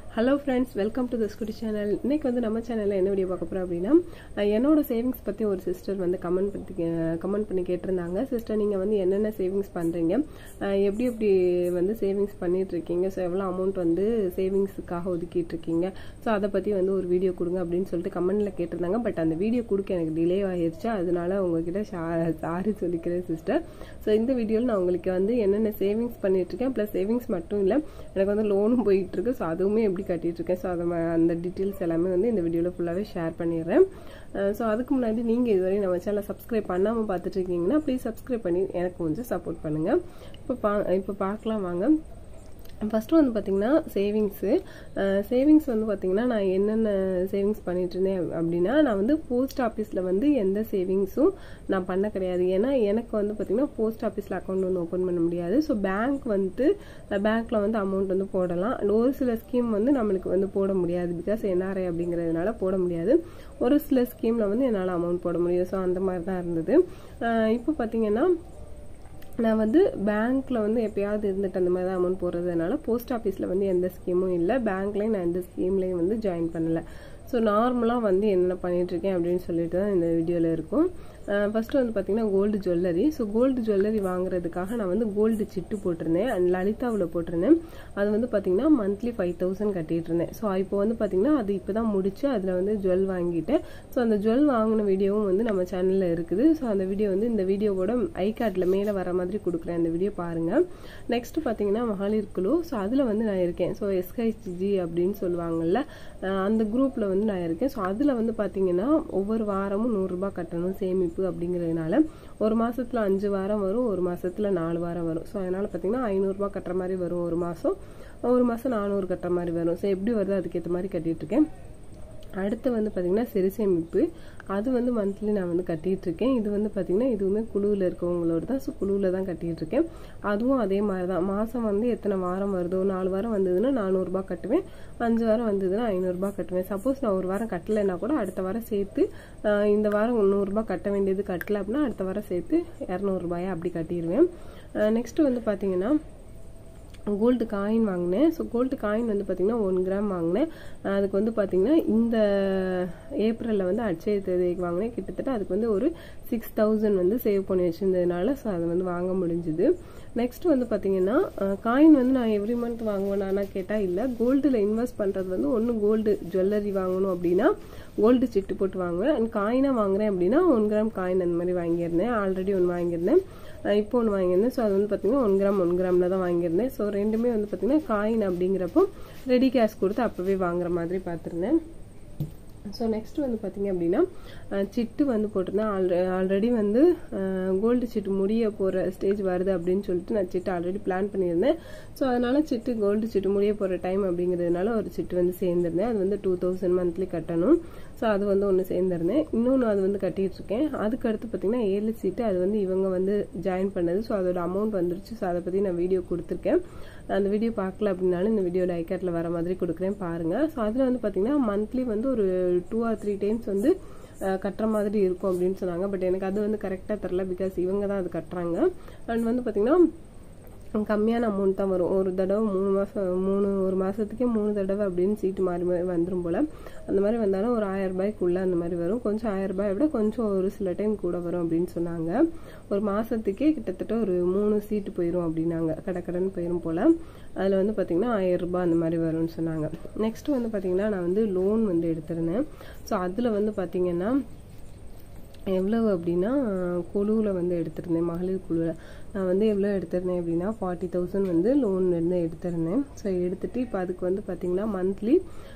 hello friends welcome to the skudi channel இன்னைக்கு வந்து நம்ம சேனலில் என்ன வீடியோ பார்க்க போகிறோம் அப்படின்னா அஹ் என்னோட சேவிங்ஸ் பற்றி ஒரு சிஸ்டர் வந்து கமெண்ட் பற்றி கமெண்ட் பண்ணி கேட்டிருந்தாங்க சிஸ்டர் நீங்கள் வந்து என்னென்ன சேவிங்ஸ் பண்ணுறீங்க எப்படி எப்படி வந்து சேவிங்ஸ் பண்ணிட்டு இருக்கீங்க ஸோ எவ்வளோ அமௌண்ட் வந்து சேவிங்ஸுக்காக ஒதுக்கிட்டு இருக்கீங்க ஸோ அதை பற்றி வந்து ஒரு வீடியோ கொடுங்க அப்படின்னு சொல்லிட்டு கமெண்ட்டில் கேட்டிருந்தாங்க பட் அந்த வீடியோ கொடுக்க எனக்கு டிலே ஆகிடுச்சு அதனால உங்ககிட்ட சாரி சொல்லிக்கிறேன் சிஸ்டர் ஸோ இந்த வீடியோவில் நான் உங்களுக்கு வந்து என்னென்ன சேவிங்ஸ் பண்ணிட்டு இருக்கேன் ப்ளஸ் சேவிங்ஸ் மட்டும் இல்லை எனக்கு வந்து லோனும் போயிட்டு இருக்கு ஸோ அதுவுமே எப்படி கட்டிட்டு இருக்கேன் ஸோ அதை ம- அந்த டீட்டெயில்ஸ் எல்லாமே வந்து இந்த வீடியோவில் ஃபுல்லாகவே ஷேர் பண்ணிடுறேன் ஸோ அதுக்கு முன்னாடி நீங்கள் இதுவரை நம்ம சேனலை சப்ஸ்கிரைப் பண்ணாமல் பார்த்துட்டு இருக்கீங்கன்னா ப்ளீஸ் சப்ஸ்கிரைப் பண்ணி எனக்கு கொஞ்சம் சப்போர்ட் பண்ணுங்கள் இப்போ பா இப்போ பார்க்கலாம் வாங்க ஃபஸ்ட்டு வந்து பார்த்தீங்கன்னா சேவிங்ஸு சேவிங்ஸ் வந்து பார்த்தீங்கன்னா நான் என்னென்ன சேவிங்ஸ் பண்ணிட்டு இருந்தேன் அப்படின்னா நான் வந்து போஸ்ட் ஆஃபீஸில் வந்து எந்த சேவிங்ஸும் நான் பண்ண கிடையாது ஏன்னா எனக்கு வந்து பார்த்தீங்கன்னா போஸ்ட் ஆஃபீஸில் அக்கௌண்ட் வந்து ஓப்பன் பண்ண முடியாது ஸோ பேங்க் வந்து பேங்க்கில் வந்து அமௌண்ட் வந்து போடலாம் and ஒரு சில ஸ்கீம் வந்து நம்மளுக்கு வந்து போட முடியாது பிகாஸ் என்ஆர்ஐ அப்படிங்கிறதுனால போட முடியாது ஒரு சில ஸ்கீமில் வந்து என்னால் அமௌண்ட் போட முடியும் ஸோ அந்த மாதிரி தான் இருந்தது அஹ் இப்போ பார்த்தீங்கன்னா நான் வந்து பேங்க்கில் வந்து எப்பயாவது இருந்துட்டு அந்த மாதிரி தான் அமௌண்ட் போடுறதுனால போஸ்ட் ஆஃபீஸில் வந்து எந்த ஸ்கீமும் இல்லை பேங்க்லேயும் நான் எந்த ஸ்கீம்லேயும் வந்து ஜாயின் பண்ணல ஸோ நார்மலாக வந்து என்னென்ன பண்ணிட்டு இருக்கேன் அப்படின்னு சொல்லிட்டு தான் இந்த வீடியோவில் இருக்கும் ஃபர்ஸ்ட் வந்து பார்த்தீங்கன்னா gold jewellery so gold jewellery வாங்குறதுக்காக நான் வந்து கோல்டு சிட்டு போட்டிருந்தேன் அண்ட் லலிதாவில் போட்டிருந்தேன் அது வந்து பார்த்தீங்கன்னா மந்த்லி ஃபைவ் தௌசண்ட் கட்டிட்டு இருந்தேன் ஸோ இப்போ வந்து பார்த்தீங்கன்னா அது இப்போ தான் முடிச்சு அதில் வந்து ஜுவல் வாங்கிட்டேன் ஸோ அந்த ஜுவல் வாங்கின வீடியோவும் வந்து நம்ம சேனலில் இருக்குது ஸோ அந்த வீடியோ வந்து இந்த வீடியோவோட ஐ கார்டில் மேலே வர மாதிரி கொடுக்குறேன் அந்த வீடியோ பாருங்கள் நெக்ஸ்ட் பார்த்தீங்கன்னா மகளிர் குழு ஸோ அதில் வந்து நான் இருக்கேன் ஸோ எஸ்கைஜி அப்படின்னு சொல்லுவாங்கல்ல அஹ் அந்த குரூப்பில் வந்து நான் இருக்கேன் ஸோ அதில் வந்து பார்த்தீங்கன்னா ஒவ்வொரு வாரமும் நூறுரூபா கட்டணும் சேமிப்பு அப்படிங்கிறதுனால ஒரு மாசத்துல அஞ்சு வாரம் வரும் ஒரு மாசத்துல நாலு வாரம் வரும் ஸோ அதனால பார்த்தீங்கன்னா ஐநூறுரூபா கட்டுற மாதிரி வரும் ஒரு மாதம் ஒரு மாதம் நானூறு கட்டுற மாதிரி வரும் ஸோ எப்படி வருதோ அதுக்கேற்ற மாதிரி கட்டிட்டு இருக்கேன் அடுத்து வந்து பார்த்தீங்கன்னா சிறு சேமிப்பு அது வந்து மந்த்லி நான் வந்து கட்டிட்டு இருக்கேன் இது வந்து பார்த்தீங்கன்னா இதுவுமே குழுவில் இருக்கவங்களோட தான் ஸோ குழுவில் தான் கட்டிட்டு இருக்கேன் அதுவும் அதே மாதிரி தான் மாதம் வந்து எத்தனை வாரம் வருதோ நாலு வாரம் வந்ததுன்னா நானூறுரூபா கட்டுவேன் அஞ்சு வாரம் வந்ததுன்னா ஐநூறுரூபா கட்டுவேன் சப்போஸ் நான் ஒரு வாரம் கட்டலைன்னா கூட அடுத்த வாரம் சேர்த்து ஆஹ் இந்த வாரம் நூறுரூபா கட்ட வேண்டியது கட்டல அப்படின்னா அடுத்த வாரம் சேர்த்து இரநூறுபாயா அப்படி கட்டிடுவேன் நெக்ஸ்ட் வந்து பார்த்தீங்கன்னா கோல்டு காயின் வாங்கினேன் ஸோ கோல்டு காயின் வந்து பார்த்தீங்கன்னா ஒன் கிராம் வாங்கினேன் அஹ் அதுக்கு வந்து பார்த்தீங்கன்னா இந்த ஏப்ரலில் வந்து அட்சய தேதிக்கு வாங்கினேன் கிட்டத்தட்ட அதுக்கு வந்து ஒரு சிக்ஸ் தௌசண்ட் வந்து சேவ் பண்ணி வச்சிருந்ததுனால ஸோ அதை வந்து வாங்க முடிஞ்சுது நெக்ஸ்ட் வந்து பார்த்தீங்கன்னா காயின் வந்து நான் எவ்ரி மந்த் வாங்குவேனா கேட்டால் இல்லை கோல்டில் இன்வெஸ்ட் பண்ணுறது வந்து ஒன்று கோல்டு ஜுவல்லரி வாங்கணும் அப்படின்னா கோல்டு சிட்டு போட்டு வாங்குவேன் அண்ட் காயினாக வாங்குறேன் அப்படின்னா ஒன் கிராம் காயின் அந்த மாதிரி வாங்கியிருந்தேன் ஆல்ரெடி ஒன்று வாங்கியிருந்தேன் அஹ் இப்போ ஒன்று வாங்கியிருந்தேன் ஸோ அது வந்து பார்த்தீங்கன்னா ஒன் கிராம் ஒன் கிராமில் தான் வாங்கியிருந்தேன் ஸோ ரெண்டுமே வந்து பார்த்தீங்கன்னா காயின் அப்படிங்கிறப்போ ரெடி கேஷ் கொடுத்து அப்போவே வாங்குற மாதிரி பார்த்துருந்தேன் ஸோ நெக்ஸ்ட் வந்து பார்த்தீங்க அப்படின்னா அஹ் சிட்டு வந்து போட்டிருந்தேன் ஆல்ரெ ஆல்ரெடி வந்து கோல்டு சிட்டு முடிய போகிற ஸ்டேஜ் வருது அப்படின்னு சொல்லிட்டு நான் சிட்டு ஆல்ரெடி பிளான் பண்ணியிருந்தேன் ஸோ அதனால சிட்டு கோல்டு சிட்டு முடிய போகிற டைம் அப்படிங்கிறதுனால ஒரு சிட்டு வந்து சேர்ந்துருந்தேன் அது வந்து டூ தௌசண்ட் மந்த்லி கட்டணும் ஸோ அது வந்து ஒன்று சேர்ந்துருந்தேன் இன்னொன்று அது வந்து கட்டிட்டு இருக்கேன் அதுக்கு அடுத்து பார்த்தீங்கன்னா ஏழு சீட்டு அது வந்து இவங்க வந்து ஜாயின் பண்ணது ஸோ அதோட அமௌண்ட் வந்துருச்சு ஸோ அதை பற்றி நான் வீடியோ கொடுத்துருக்கேன் அந்த வீடியோ பார்க்கல அப்படின்னாலும் இந்த வீடியோட ஐக்கார்டில் வர மாதிரி கொடுக்குறேன் பாருங்கள் ஸோ அதில் வந்து பார்த்தீங்கன்னா மந்த்லி வந்து ஒரு டூ ஆர் த்ரீ டைம்ஸ் வந்து அஹ், கட்டுற மாதிரி இருக்கும் அப்படின்னு சொன்னாங்க பட் எனக்கு அது வந்து கரெக்டாக தெரில பிகாஸ் இவங்க தான் அது கட்டுறாங்க அண்ட் வந்து பார்த்தீங்கன்னா கம்மியான அமௌண்ட் தான் வரும் ஒரு தடவை மூணு மாதம் மூணு ஒரு மாதத்துக்கே மூணு தடவை அப்படின்னு சீட்டு மாறி மாறி வந்துடும் போல் அந்த மாதிரி வந்தாலும் ஒரு ஆயிரம் ரூபாய்க்குள்ளே அந்த மாதிரி வரும் கொஞ்சம் ஆயிரம் ரூபாயை விட கொஞ்சம் ஒரு சில டைம் கூட வரும் அப்படின்னு சொன்னாங்க ஒரு மாதத்துக்கே கிட்டத்தட்ட ஒரு மூணு சீட்டு போயிடும் அப்படின்னாங்க கடக்கடன்னு போயிடும் போல் அதில் வந்து பார்த்திங்கன்னா ஆயிரம் ரூபாய் அந்த மாதிரி வரும்னு சொன்னாங்க நெக்ஸ்ட் வந்து பார்த்திங்கன்னா நான் வந்து லோன் வந்து எடுத்திருந்தேன் ஸோ அதில் வந்து பார்த்திங்கன்னா எவ்வளவு அப்படின்னா குழுவில் வந்து எடுத்திருந்தேன் மகளிர் குழுவில் நான் வந்து எவ்வளோ எடுத்திருந்தேன் அப்படின்னா ஃபார்ட்டி தௌசண்ட் வந்து லோன் வந்து எடுத்திருந்தேன் ஸோ எடுத்துட்டு இப்போ அதுக்கு வந்து பார்த்தீங்கன்னா மந்த்லி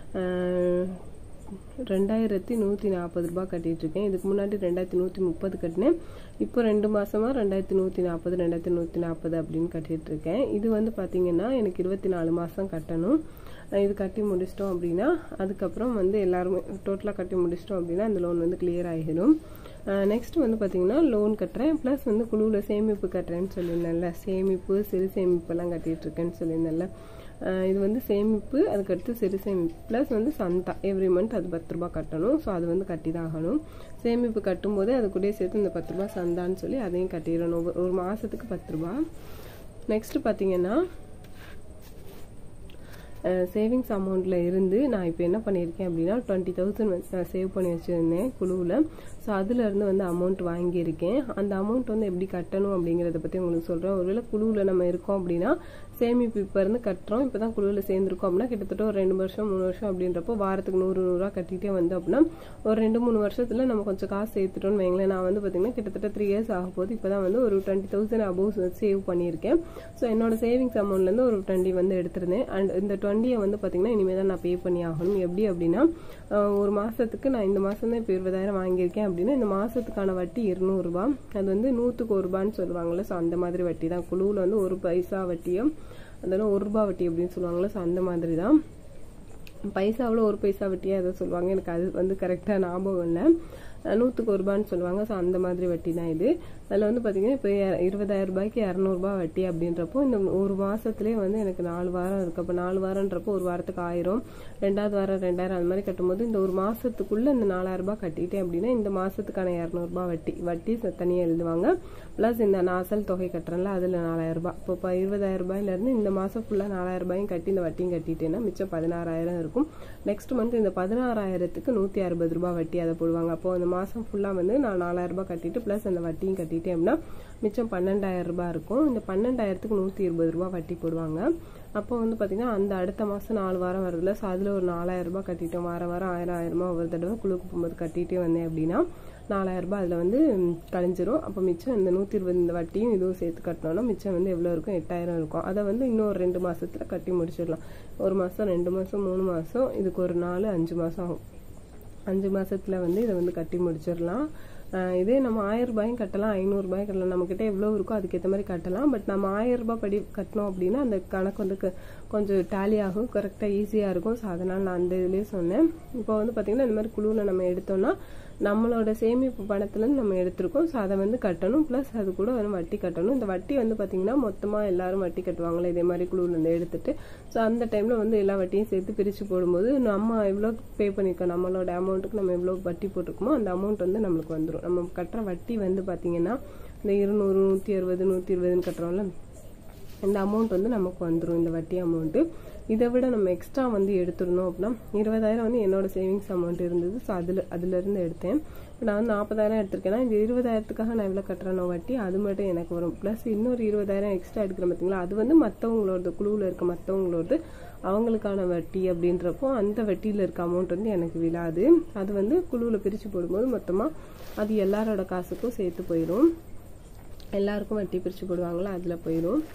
ரெண்டாயிரத்தி நூற்றி நாற்பது ரூபாய் கட்டிட்டு இருக்கேன் இதுக்கு முன்னாடி ரெண்டாயிரத்தி நூற்றி முப்பது கட்டினேன் இப்போ ரெண்டு மாசமா ரெண்டாயிரத்தி நூற்றி நாற்பது ரெண்டாயிரத்தி நூற்றி நாற்பது அப்படின்னு கட்டிட்டு இருக்கேன் இது வந்து பார்த்தீங்கன்னா எனக்கு இருபத்தி நாலு மாதம் கட்டணும் அஹ் இது கட்டி முடிச்சிட்டோம் அப்படின்னா அதுக்கப்புறம் வந்து எல்லாருமே டோட்டலாக கட்டி முடிச்சிட்டோம் அப்படின்னா அந்த லோன் வந்து கிளியர் ஆகிடும் நெக்ஸ்ட் வந்து பார்த்தீங்கன்னா லோன் கட்டுறேன் ப்ளஸ் வந்து குழுவில் சேமிப்பு கட்டுறேன்னு சொல்லியிருந்தேன்ல சேமிப்பு சிறு சேமிப்பெல்லாம் கட்டிட்டு இருக்கேன்னு சொல்லியிருந்தேன்ல அஹ் இது வந்து சேமிப்பு அதுக்கடுத்து சிறு சேமிப்பு ப்ளஸ் வந்து சந்தா எவ்ரி மந்த் அது பத்து ரூபாய் கட்டணும் ஸோ அது வந்து கட்டி தான் ஆகணும் சேமிப்பு கட்டும்போதே அது கூடயே சேர்த்து இந்த பத்து ரூபாய் சந்தான்னு சொல்லி அதையும் கட்டிடணும் ஒவ்வொரு- ஒரு மாதத்துக்கு பத்து ரூபாய் நெக்ஸ்ட் பார்த்தீங்கன்னா சேவிங்ஸ் அமௌண்ட்டில் இருந்து நான் இப்போ என்ன பண்ணியிருக்கேன் அப்படின்னா டுவெண்ட்டி தௌசண்ட் நான் சேவ் பண்ணி வச்சுருந்தேன் குழுவில் ஸோ அதுலேருந்து வந்து அமௌண்ட் வாங்கியிருக்கேன் அந்த அமௌண்ட் வந்து எப்படி கட்டணும் அப்படிங்கிறத பற்றி உங்களுக்கு சொல்கிறேன் ஒருவேளை குழுவில் நம்ம இருக்கோம் அப்படின்னா சேமிப்பு இப்போ இருந்து கட்டுறோம் இப்போ தான் குழுவில் சேர்ந்துருக்கோம் அப்படின்னா கிட்டத்தட்ட ஒரு ரெண்டு வருஷம் மூணு வருஷம் அப்படின்றப்போ வாரத்துக்கு நூறு நூறுரூவா கட்டிகிட்டே வந்து அப்படின்னா ஒரு ரெண்டு மூணு வருஷத்தில் நம்ம கொஞ்சம் காசு சேர்த்துட்டோம்னு வைங்களேன் நான் வந்து பார்த்திங்கன்னா கிட்டத்தட்ட த்ரீ இயர்ஸ் ஆக போது இப்போ தான் வந்து ஒரு டுவெண்ட்டி தௌசண்ட் அபோவ் சேவ் பண்ணியிருக்கேன் ஸோ என்னோட சேவிங்ஸ் அமௌண்ட்லேருந்து ஒரு டுவெண்ட்டி வந்து எடுத்திருந்தேன் அண்ட் இந்த டுவெண்ட்டியை வந்து பார்த்திங்கன்னா இனிமேல் தான் நான் பே பண்ணி ஆகணும் எப்படி அப்படின்னா ஒரு மாதத்துக்கு நான் இந்த மாதம் தான் இப்போ இருபதாயிரம் வாங்கியிருக்கேன் அப்படின்னா இந்த மாதத்துக்கான வட்டி இருநூறுபா அது வந்து நூற்றுக்கு ஒரு ரூபான்னு சொல்லுவாங்கள்ல ஸோ அந்த மாதிரி வட்டி தான் குழுவில் வந்து ஒரு பைசா வட்டியும் அதெல்லாம் ஒரு ரூபா வட்டி அப்படின்னு சொல்லுவாங்கள்ல ஸோ அந்த மாதிரி தான் பைசாவில் ஒரு பைசா வட்டியாக எதை சொல்லுவாங்க எனக்கு அது வந்து கரெக்டாக ஞாபகம் இல்லை நூற்றுக்கு ஒரு ரூபான்னு சொல்லுவாங்க ஸோ அந்த மாதிரி வட்டி தான் இது அதில் வந்து பார்த்தீங்கன்னா இப்போ இருபதாயிரம் ரூபாய்க்கு இரநூறுபா வட்டி அப்படின்றப்போ இந்த ஒரு மாதத்துலேயே வந்து எனக்கு நாலு வாரம் இருக்குது அப்போ நாலு வாரன்றப்போ ஒரு வாரத்துக்கு ஆயிரம் ரெண்டாவது வாரம் ரெண்டாயிரம் அது மாதிரி கட்டும்போது இந்த ஒரு மாதத்துக்குள்ளே இந்த நாலாயிரம் ரூபாய் கட்டிட்டேன் அப்படின்னா இந்த மாதத்துக்கான இரநூறுபா வட்டி வட்டி தனியாக எழுதுவாங்க ப்ளஸ் இந்த நாசல் தொகை கட்டுறேன்ல அதில் நாலாயிரம் ரூபாய் இப்போ இப்போ இருபதாயிரம் ரூபாயிலேருந்து இந்த மாதம் ஃபுல்லாக நாலாயிரம் ரூபாயும் கட்டி இந்த வட்டியும் கட்டிட்டேன்னா மிச்சம் பதினாறாயிரம் இருக்கும் நெக்ஸ்ட் மந்த் இந்த பதினாறாயிரத்துக்கு நூற்றி அறுபது ரூபாய் வட்டி அதை போடுவாங்க அப்போ அந்த மாதம் ஃபுல்லாக வந்து நான் நாலாயிரம் ரூபாய் கட்டிட்டு ப்ளஸ் அந்த வட்டியும் கட்டிட்டேன் அப்படின்னா மிச்சம் பன்னெண்டாயிரம் ரூபாய் இருக்கும் இந்த பன்னெண்டாயிரத்துக்கு நூற்றி இருபது ரூபாய் வட்டி போடுவாங்க அப்போ வந்து பார்த்திங்கன்னா அந்த அடுத்த மாதம் நாலு வாரம் வருதுல ஸோ அதில் ஒரு நாலாயிரம் ரூபாய் கட்டிட்டோம் வாரம் வாரம் ஆயிரம் ஆயிரமா ஒரு தடவை குழுக்கு போகும்போது கட்டிகிட்டே வந்தேன் அப்படின்னா நாலாயிரம் ரூபாய் அதில் வந்து கழிஞ்சிரும் அப்போ மிச்சம் இந்த நூற்றி இருபது இந்த வட்டியும் இதுவும் சேர்த்து கட்டினோம்னா மிச்சம் வந்து எவ்வளோ இருக்கும் எட்டாயிரம் இருக்கும் அதை வந்து இன்னொரு ரெண்டு மாதத்தில் கட்டி முடிச்சிடலாம் ஒரு மாதம் ரெண்டு மாதம் மூணு மாதம் இதுக்கு ஒரு நாலு அஞ்சு மாதம் ஆகும் அஞ்சு மாதத்தில் வந்து இதை வந்து கட்டி முடிச்சிடலாம் இதே நம்ம ஆயிரம் ரூபாயும் கட்டலாம் ஐநூறுரூபாயும் கட்டலாம் நம்மக்கிட்ட எவ்வளோ இருக்கோ அதுக்கேற்ற மாதிரி கட்டலாம் பட் நம்ம ஆயிரம் ரூபாய் படி கட்டினோம் அப்படின்னா அந்த கணக்கு வந்து கொஞ்சம் டேலி ஆகும் கரெக்டாக ஈஸியாக இருக்கும் ஸோ அதனால் நான் அந்த இதுலேயே சொன்னேன் இப்போ வந்து பார்த்திங்கன்னா இந்த மாதிரி குழுவில் நம்ம எடுத்தோம்னா நம்மளோட சேமிப்பு பணத்துலேருந்து நம்ம எடுத்திருக்கோம் ஸோ அதை வந்து கட்டணும் ப்ளஸ் அது கூட வந்து வட்டி கட்டணும் இந்த வட்டி வந்து பார்த்திங்கன்னா மொத்தமாக எல்லாரும் வட்டி கட்டுவாங்களே இதே மாதிரி குழுவிலேருந்து எடுத்துட்டு ஸோ அந்த டைமில் வந்து எல்லா வட்டியும் சேர்த்து பிரித்து போடும்போது நம்ம எவ்வளோ பே பண்ணியிருக்கோம் நம்மளோட அமௌண்ட்டுக்கு நம்ம எவ்வளோ வட்டி போட்டிருக்கோமோ அந்த அமௌண்ட் வந்து நம்மளுக்கு வந்துடும் நம்ம கட்டுற வட்டி வந்து பார்த்திங்கன்னா இந்த இருநூறு நூற்றி அறுபது நூற்றி இருபதுன்னு கட்டுறோம்ல இந்த அமௌண்ட் வந்து நமக்கு வந்துடும் இந்த வட்டி அமௌண்ட்டு இதை விட நம்ம எக்ஸ்ட்ரா வந்து எடுத்துருந்தோம் அப்படின்னா இருபதாயிரம் வந்து என்னோட சேவிங்ஸ் அமௌண்ட் இருந்தது ஸோ அதில் அதுலேருந்து எடுத்தேன் இப்போ நான் வந்து நாற்பதாயிரம் எடுத்திருக்கேன்னா இந்த இருபதாயிரத்துக்காக நான் எவ்வளோ கட்டுறேனோ வட்டி அது மட்டும் எனக்கு வரும் ப்ளஸ் இன்னொரு இருபதாயிரம் எக்ஸ்ட்ரா எடுக்கிறேன் பார்த்தீங்களா அது வந்து மற்றவங்களோட குழுவில் இருக்க மற்றவங்களோட அவங்களுக்கான வட்டி அப்படின்றப்போ அந்த வட்டியில் இருக்க அமௌண்ட் வந்து எனக்கு விழாது அது வந்து குழுவில் பிரித்து போடும்போது மொத்தமாக அது எல்லாரோட காசுக்கும் சேர்த்து போயிடும் எல்லாருக்கும் வட்டி பிரித்து போடுவாங்களா அதில் போயிடும்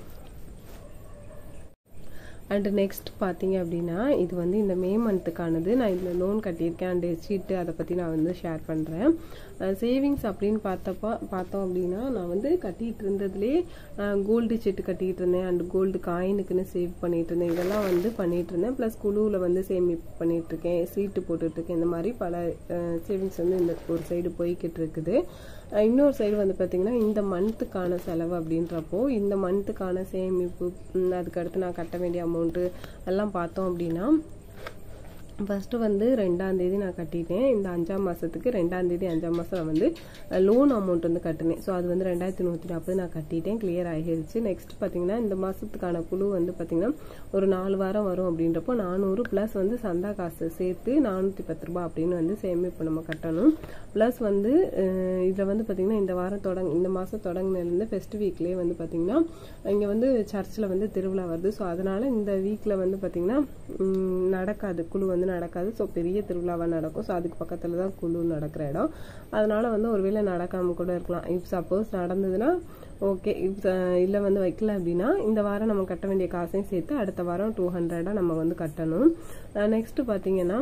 அண்டு நெக்ஸ்ட் பார்த்தீங்க அப்படின்னா இது வந்து இந்த மே மந்த்துக்கானது நான் இதில் லோன் கட்டியிருக்கேன் அண்டு சீட்டு அதை பற்றி நான் வந்து ஷேர் பண்ணுறேன் சேவிங்ஸ் அப்படின்னு பார்த்தப்போ பார்த்தோம் அப்படின்னா நான் வந்து கட்டிகிட்டு இருந்ததுலேயே கோல்டு சீட்டு கட்டிகிட்டு இருந்தேன் அண்ட் கோல்டு காயினுக்குன்னு சேவ் பண்ணிகிட்டு இருந்தேன் இதெல்லாம் வந்து பண்ணிகிட்டு இருந்தேன் ப்ளஸ் குழுவில் வந்து சேமிப்பு பண்ணிகிட்டு இருக்கேன் சீட்டு போட்டுட்ருக்கேன் இந்த மாதிரி பல சேவிங்ஸ் வந்து இந்த ஒரு சைடு போய்கிட்டு இருக்குது இன்னொரு சைடு வந்து பார்த்திங்கன்னா இந்த மந்த்துக்கான செலவு அப்படின்றப்போ இந்த மந்த்துக்கான சேமிப்பு அதுக்கடுத்து நான் கட்ட வேண்டிய அமௌண்ட்டு எல்லாம் பார்த்தோம் அப்படின்னா ஃபஸ்ட்டு வந்து ரெண்டாந்தேதி நான் கட்டிட்டேன் இந்த அஞ்சாம் மாதத்துக்கு ரெண்டாந்தேதி அஞ்சாம் மாதம் வந்து லோன் அமௌண்ட் வந்து கட்டினேன் ஸோ அது வந்து ரெண்டாயிரத்தி நூற்றி நாற்பது நான் கட்டிட்டேன் கிளியர் ஆகிருச்சு நெக்ஸ்ட் பார்த்தீங்கன்னா இந்த மாதத்துக்கான குழு வந்து பார்த்திங்கன்னா ஒரு நாலு வாரம் வரும் அப்படின்றப்போ நானூறு ப்ளஸ் வந்து சந்தா காசு சேர்த்து நானூற்றி பத்து ரூபா அப்படின்னு வந்து சேமிப்பு நம்ம கட்டணும் ப்ளஸ் வந்து இதில் வந்து பார்த்திங்கன்னா இந்த வாரம் தொடங் இந்த மாதம் தொடங்கினதுலேருந்து ஃபெஸ்ட் வீக்லேயே வந்து பார்த்திங்கன்னா இங்கே வந்து சர்ச்சில் வந்து திருவிழா வருது ஸோ அதனால் இந்த வீக்கில் வந்து பார்த்திங்கன்னா நடக்காது குழு வந்து நடக்காது ஸோ பெரிய திருவிழாவாக நடக்கும் ஸோ அதுக்கு பக்கத்தில் தான் குழு நடக்கிற இடம் அதனால் வந்து ஒருவேளை நடக்காமல் கூட இருக்கலாம் இப் சப்போஸ் நடந்ததுன்னா ஓகே இப் இல்லை வந்து வைக்கல அப்படின்னா இந்த வாரம் நம்ம கட்ட வேண்டிய காசையும் சேர்த்து அடுத்த வாரம் டூ ஹண்ட்ரடாக நம்ம வந்து கட்டணும் நெக்ஸ்ட்டு பார்த்தீங்கன்னா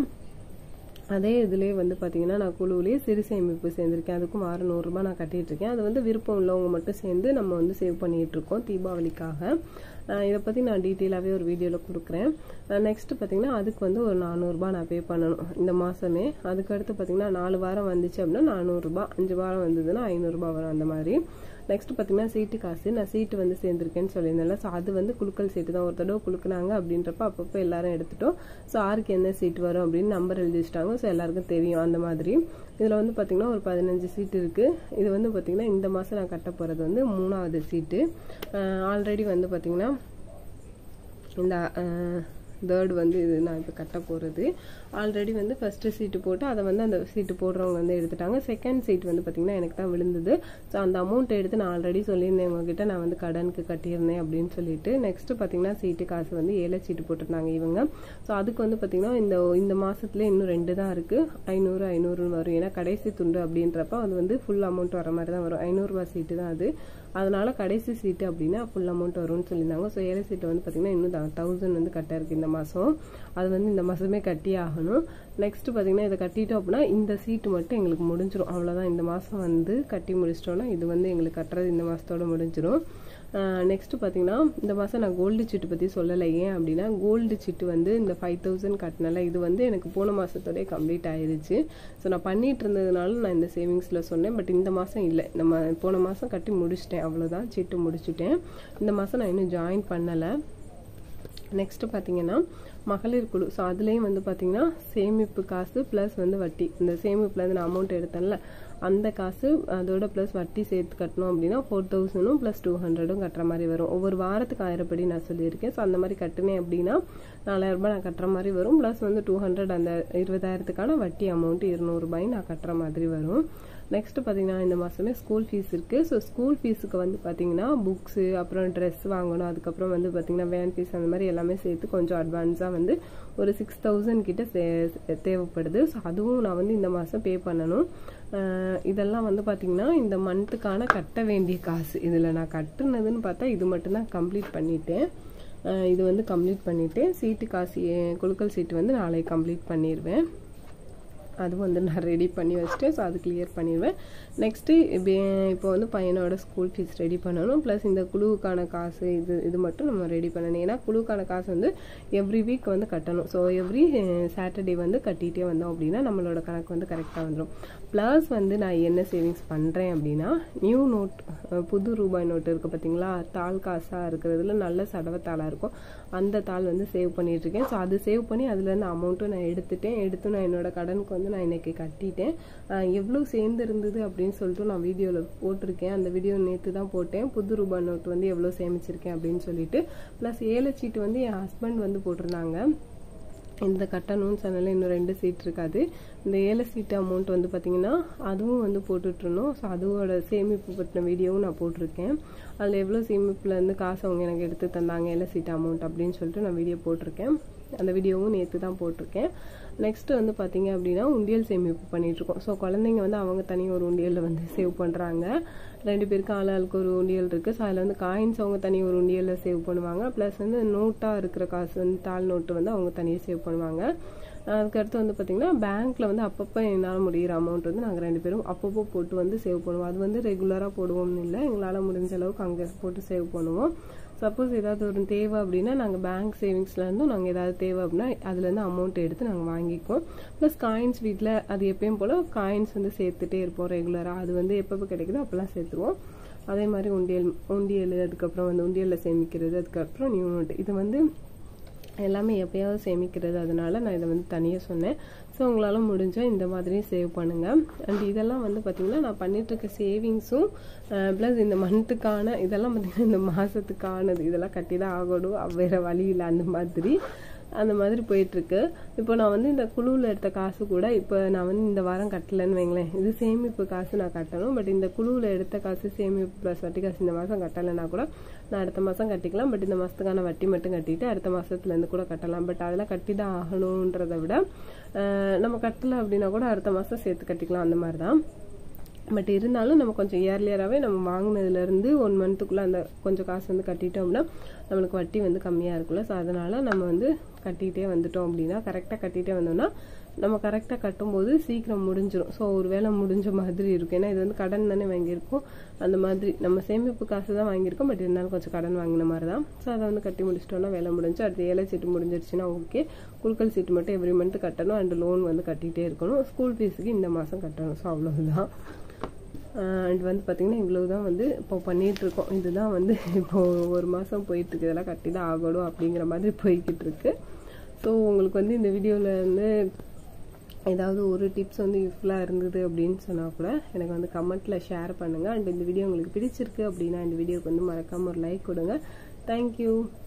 அதே இதுலேயே வந்து பார்த்தீங்கன்னா நான் குழுவிலேயே சிறு சேமிப்பு சேர்ந்துருக்கேன் அதுக்கும் வாரம் நூறுரூபா நான் கட்டிகிட்டு இருக்கேன் அது வந்து விருப்பம் உள்ளவங்க மட்டும் சேர்ந்து நம்ம வந்து சேவ் பண்ணிகிட்டு இருக்கோம் தீபாவளிக்காக இதை பற்றி நான் டீட்டெயிலாகவே ஒரு வீடியோவில் கொடுக்குறேன் நெக்ஸ்ட்டு பார்த்தீங்கன்னா அதுக்கு வந்து ஒரு நானூறுரூபா நான் பே பண்ணணும் இந்த மாதமே அதுக்கடுத்து பார்த்தீங்கன்னா நாலு வாரம் வந்துச்சு அப்படின்னா நானூறுரூபா அஞ்சு வாரம் வந்ததுன்னா ஐநூறுரூபா வரும் அந்த மாதிரி நெக்ஸ்ட் பார்த்தீங்கன்னா சீட்டு காசு நான் சீட்டு வந்து சேர்ந்துருக்கேன்னு சொல்லியிருந்தேன்ல ஸோ அது வந்து குழுக்கள் சீட்டு தான் ஒரு தடவை குழுக்குனாங்க அப்படின்றப்ப அப்பப்போ எல்லாரும் எடுத்துட்டோம் ஸோ ஆருக்கு என்ன சீட் வரும் அப்படின்னு நம்பர் எழுதி வச்சிட்டாங்க ஸோ எல்லாருக்கும் தெரியும் அந்த மாதிரி இதில் வந்து பார்த்திங்கன்னா ஒரு பதினஞ்சு சீட்டு இருக்குது இது வந்து பார்த்திங்கன்னா இந்த மாதம் நான் கட்ட போகிறது வந்து மூணாவது சீட்டு ஆல்ரெடி வந்து பார்த்திங்கன்னா இந்த தேர்ட் வந்து இது நான் இப்போ கட்ட போகிறது ஆல்ரெடி வந்து ஃபஸ்ட்டு சீட்டு போட்டு அதை வந்து அந்த சீட்டு போடுறவங்க வந்து எடுத்துட்டாங்க செகண்ட் சீட் வந்து பார்த்திங்கன்னா எனக்கு தான் விழுந்தது ஸோ அந்த அமௌண்ட் எடுத்து நான் ஆல்ரெடி சொல்லியிருந்தேன் உங்ககிட்ட நான் வந்து கடனுக்கு கட்டியிருந்தேன் அப்படின்னு சொல்லிட்டு நெக்ஸ்ட்டு பார்த்தீங்கன்னா சீட்டு காசு வந்து ஏழை சீட்டு போட்டிருந்தாங்க இவங்க ஸோ அதுக்கு வந்து பார்த்திங்கன்னா இந்த இந்த மாதத்துல இன்னும் ரெண்டு தான் இருக்குது ஐநூறு ஐநூறுன்னு வரும் ஏன்னா கடைசி துண்டு அப்படின்றப்ப அது வந்து ஃபுல் அமௌண்ட் வர மாதிரி தான் வரும் ஐநூறுரூவா சீட்டு தான் அது அதனால கடைசி சீட்டு அப்படின்னா ஃபுல் அமௌண்ட் வரும்னு சொல்லியிருந்தாங்க ஸோ ஏழை சீட்டு வந்து பார்த்திங்கன்னா இன்னும் தௌசண்ட் வந்து கட்ட இருக்குது இந்த மாதம் அது வந்து இந்த மாதமே கட்டி ஆகணும் நெக்ஸ்ட் பார்த்திங்கன்னா இதை கட்டிட்டோம் அப்படின்னா இந்த சீட்டு மட்டும் எங்களுக்கு முடிஞ்சிடும் அவ்வளோதான் இந்த மாதம் வந்து கட்டி முடிச்சிட்டோன்னா இது வந்து எங்களுக்கு கட்டுறது இந்த மாதத்தோட முடிஞ்சிடும் நெக்ஸ்ட் பார்த்தீங்கன்னா இந்த மாதம் நான் கோல்டு சீட்டு பற்றி சொல்லலை ஏன் அப்படின்னா கோல்டு சீட்டு வந்து இந்த ஃபைவ் தௌசண்ட் கட்டினால இது வந்து எனக்கு போன மாதத்தோடய கம்ப்ளீட் ஆயிடுச்சு ஸோ நான் பண்ணிட்டு இருந்ததுனால நான் இந்த சேவிங்ஸில் சொன்னேன் பட் இந்த மாதம் இல்லை நம்ம போன மாதம் கட்டி முடிச்சிட்டேன் அவ்வளோதான் சீட்டு முடிச்சுட்டேன் இந்த மாதம் நான் இன்னும் ஜாயின் பண்ணலை நெக்ஸ்ட்டு பார்த்தீங்கன்னா மகளிர் குழு ஸோ அதுலேயும் வந்து பார்த்தீங்கன்னா சேமிப்பு காசு ப்ளஸ் வந்து வட்டி இந்த சேமிப்புலேருந்து நான் அமௌண்ட் எடுத்தேன்ல அந்த காசு அதோட ப்ளஸ் வட்டி சேர்த்து கட்டணும் அப்படின்னா ஃபோர் தௌசண்டும் ப்ளஸ் டூ ஹண்ட்ரடும் கட்டுற மாதிரி வரும் ஒவ்வொரு வாரத்துக்கு ஆயிரப்படி நான் சொல்லியிருக்கேன் ஸோ அந்த மாதிரி கட்டினேன் அப்படின்னா நாலாயிரரூபா நான் கட்டுற மாதிரி வரும் ப்ளஸ் வந்து டூ ஹண்ட்ரட் அந்த இருபதாயிரத்துக்கான வட்டி அமௌண்ட்டு இருநூறுபாயும் நான் கட்டுற மாதிரி வரும் நெக்ஸ்ட் பார்த்தீங்கன்னா இந்த மாதமே ஸ்கூல் ஃபீஸ் இருக்குது ஸோ ஸ்கூல் ஃபீஸுக்கு வந்து பார்த்தீங்கன்னா புக்ஸு அப்புறம் ட்ரெஸ் வாங்கணும் அதுக்கப்புறம் வந்து பார்த்தீங்கன்னா வேன் ஃபீஸ் அந்த மாதிரி எல்லாமே சேர்த்து கொஞ்சம் அட்வான்ஸாக வந்து ஒரு சிக்ஸ் தௌசண்ட் கிட்ட தேவைப்படுது ஸோ அதுவும் நான் வந்து இந்த மாதம் பே பண்ணணும் இதெல்லாம் வந்து பார்த்திங்கன்னா இந்த மந்த்துக்கான கட்ட வேண்டிய காசு இதில் நான் கட்டுனதுன்னு பார்த்தா இது மட்டும்தான் கம்ப்ளீட் பண்ணிட்டேன் இது வந்து கம்ப்ளீட் பண்ணிவிட்டு சீட்டு காசு குழுக்கள் சீட்டு வந்து நாளைக்கு கம்ப்ளீட் பண்ணிடுவேன் அதுவும் வந்து நான் ரெடி பண்ணி வச்சுட்டு ஸோ அது கிளியர் பண்ணிடுவேன் நெக்ஸ்ட்டு இப்போ வந்து பையனோட ஸ்கூல் ஃபீஸ் ரெடி பண்ணணும் ப்ளஸ் இந்த குழுவுக்கான காசு இது இது மட்டும் நம்ம ரெடி பண்ணணும் ஏன்னா குழுவுக்கான காசு வந்து எவ்ரி வீக் வந்து கட்டணும் ஸோ எவ்ரி சாட்டர்டே வந்து கட்டிகிட்டே வந்தோம் அப்படின்னா நம்மளோட கணக்கு வந்து கரெக்டாக வந்துடும் ப்ளஸ் வந்து நான் என்ன சேவிங்ஸ் பண்ணுறேன் அப்படின்னா நியூ நோட் புது ரூபாய் நோட்டு இருக்குது பார்த்தீங்களா தாள் காசாக இருக்கிறதுல நல்ல சடவத்தாளாக இருக்கும் அந்த தாள் வந்து சேவ் பண்ணிகிட்ருக்கேன் ஸோ அது சேவ் பண்ணி அதுலேருந்து அமௌண்ட்டும் நான் எடுத்துட்டேன் எடுத்து நான் என்னோட கடனுக்கு வந்து நான் இன்னைக்கு கட்டிட்டேன் எவ்வளோ சேர்ந்து இருந்தது அப்படின்னு சொல்லிட்டு நான் வீடியோவில் போட்டிருக்கேன் அந்த வீடியோ நேற்று தான் போட்டேன் புது ரூபாய் நோட்டு வந்து எவ்வளோ சேமிச்சிருக்கேன் அப்படின்னு சொல்லிட்டு ப்ளஸ் ஏழை சீட்டு வந்து என் ஹஸ்பண்ட் வந்து போட்டிருந்தாங்க இந்த கட்டணும்னு சொன்னால இன்னும் ரெண்டு சீட் இருக்காது இந்த ஏழை சீட்டு அமௌண்ட் வந்து பார்த்திங்கன்னா அதுவும் வந்து போட்டுட்ருந்தோம் ஸோ அதோட சேமிப்பு பற்றின வீடியோவும் நான் போட்டிருக்கேன் அதில் எவ்வளோ சேமிப்புலேருந்து காசு அவங்க எனக்கு எடுத்து தந்தாங்க ஏழை சீட்டு அமௌண்ட் அப்படின்னு சொல்லிட்டு நான் வீடியோ போட்டிருக்கேன் அந்த வீடியோவும் நேற்று தான் போட்டிருக்கேன் நெக்ஸ்ட் வந்து பார்த்தீங்க அப்படின்னா உண்டியல் சேமிப்பு பண்ணிகிட்ருக்கோம் ஸோ குழந்தைங்க வந்து அவங்க தனி ஒரு உண்டியலில் வந்து சேவ் பண்ணுறாங்க ரெண்டு பேருக்கு ஆள் ஆளுக்கு ஒரு உண்டியல் இருக்குது ஸோ அதில் வந்து காயின்ஸ் அவங்க தனி ஒரு உண்டியலில் சேவ் பண்ணுவாங்க ப்ளஸ் வந்து நோட்டாக இருக்கிற காசு வந்து தாள் நோட்டு வந்து அவங்க தனியாக சேவ் பண்ணுவாங்க அதுக்கடுத்து வந்து பார்த்திங்கன்னா பேங்க்கில் வந்து அப்பப்போ என்னால் முடிகிற அமௌண்ட் வந்து நாங்கள் ரெண்டு பேரும் அப்பப்போ போட்டு வந்து சேவ் பண்ணுவோம் அது வந்து ரெகுலராக போடுவோம்னு இல்லை எங்களால் முடிஞ்ச அளவுக்கு அங்கே போட்டு சேவ் பண்ணுவோம் சப்போஸ் ஏதாவது ஒரு தேவை அப்படின்னா நாங்கள் பேங்க் சேவிங்ஸ்லேருந்தும் நாங்கள் ஏதாவது தேவை அப்படின்னா அதுலேருந்து அமௌண்ட் எடுத்து நாங்கள் வாங்கிக்குவோம் ப்ளஸ் காயின்ஸ் வீட்டில் அது எப்பயும் போல் காயின்ஸ் வந்து சேர்த்துட்டே இருப்போம் ரெகுலராக அது வந்து எப்பப்போ கிடைக்குதோ அப்போல்லாம் சேர்த்துருவோம் அதே மாதிரி உண்டியல் உண்டியல் அதுக்கப்புறம் வந்து உண்டியலில் சேமிக்கிறது அதுக்கப்புறம் நியூ நோட் இது வந்து எல்லாமே எப்பயாவது சேமிக்கிறது அதனால நான் இதை வந்து தனியாக சொன்னேன் ஸோ உங்களால் முடிஞ்சால் இந்த மாதிரியும் சேவ் பண்ணுங்கள் அண்ட் இதெல்லாம் வந்து பார்த்திங்கன்னா நான் பண்ணிகிட்ருக்க சேவிங்ஸும் ப்ளஸ் இந்த மந்த்துக்கான இதெல்லாம் பார்த்திங்கன்னா இந்த மாதத்துக்கானது இதெல்லாம் கட்டி தான் ஆகணும் வேறு வழி இல்லை அந்த மாதிரி அந்த மாதிரி போயிட்டுருக்கு இப்போ நான் வந்து இந்த குழுவில் எடுத்த காசு கூட இப்போ நான் வந்து இந்த வாரம் கட்டலைன்னு வைங்களேன் இது சேமிப்பு காசு நான் கட்டணும் பட் இந்த குழுவில் எடுத்த காசு சேமிப்பு ப்ளஸ் வட்டி காசு இந்த மாதம் கட்டலைன்னா கூட நான் அடுத்த மாதம் கட்டிக்கலாம் பட் இந்த மாதத்துக்கான வட்டி மட்டும் கட்டிட்டு அடுத்த மாதத்துலேருந்து கூட கட்டலாம் பட் அதெல்லாம் கட்டி தான் ஆகணுன்றதை விட நம்ம கட்டலை அப்படின்னா கூட அடுத்த மாதம் சேர்த்து கட்டிக்கலாம் அந்த மாதிரி தான் பட் இருந்தாலும் நம்ம கொஞ்சம் இயர்லியராகவே நம்ம வாங்கினதுலேருந்து ஒன் மந்த்துக்குள்ளே அந்த கொஞ்சம் காசு வந்து கட்டிட்டோம் அப்படின்னா நம்மளுக்கு வட்டி வந்து கம்மியாக இருக்குல்ல ஸோ அதனால் நம்ம வந்து கட்டிகிட்டே வந்துட்டோம் அப்படின்னா கரெக்டாக கட்டிகிட்டே வந்தோம்னா நம்ம கரெக்டாக கட்டும்போது சீக்கிரம் முடிஞ்சிடும் ஸோ ஒரு வேலை முடிஞ்ச மாதிரி இருக்கும் ஏன்னா இது வந்து கடன் தானே வாங்கியிருக்கோம் அந்த மாதிரி நம்ம சேமிப்பு காசு தான் வாங்கியிருக்கோம் பட் இருந்தாலும் கொஞ்சம் கடன் வாங்கின மாதிரி தான் ஸோ அதை வந்து கட்டி முடிச்சிட்டோம்னா வேலை முடிஞ்சு அடுத்து ஏழை சீட்டு முடிஞ்சிருச்சுன்னா ஓகே குழுக்கள் சீட்டு மட்டும் எவ்ரி மந்த் கட்டணும் அண்ட் லோன் வந்து கட்டிகிட்டே இருக்கணும் ஸ்கூல் ஃபீஸுக்கு இந்த மாதம் கட்டணும் ஸோ அவ்வளோதான் அண்ட் வந்து பார்த்திங்கன்னா இவ்வளோ தான் வந்து இப்போ பண்ணிகிட்ருக்கோம் இதுதான் வந்து இப்போது ஒரு மாதம் போயிட்டுருக்கு இதெல்லாம் கட்டி தான் ஆகணும் அப்படிங்கிற மாதிரி போய்கிட்டு இருக்கு ஸோ உங்களுக்கு வந்து இந்த வீடியோவில் வந்து ஏதாவது ஒரு டிப்ஸ் வந்து யூஸ்ஃபுல்லாக இருந்தது அப்படின்னு சொன்னால் கூட எனக்கு வந்து கமெண்ட்டில் ஷேர் பண்ணுங்கள் அண்ட் இந்த வீடியோ உங்களுக்கு பிடிச்சிருக்கு அப்படின்னா இந்த வீடியோக்கு வந்து மறக்காமல் ஒரு லைக் கொடுங்க தேங்க்யூ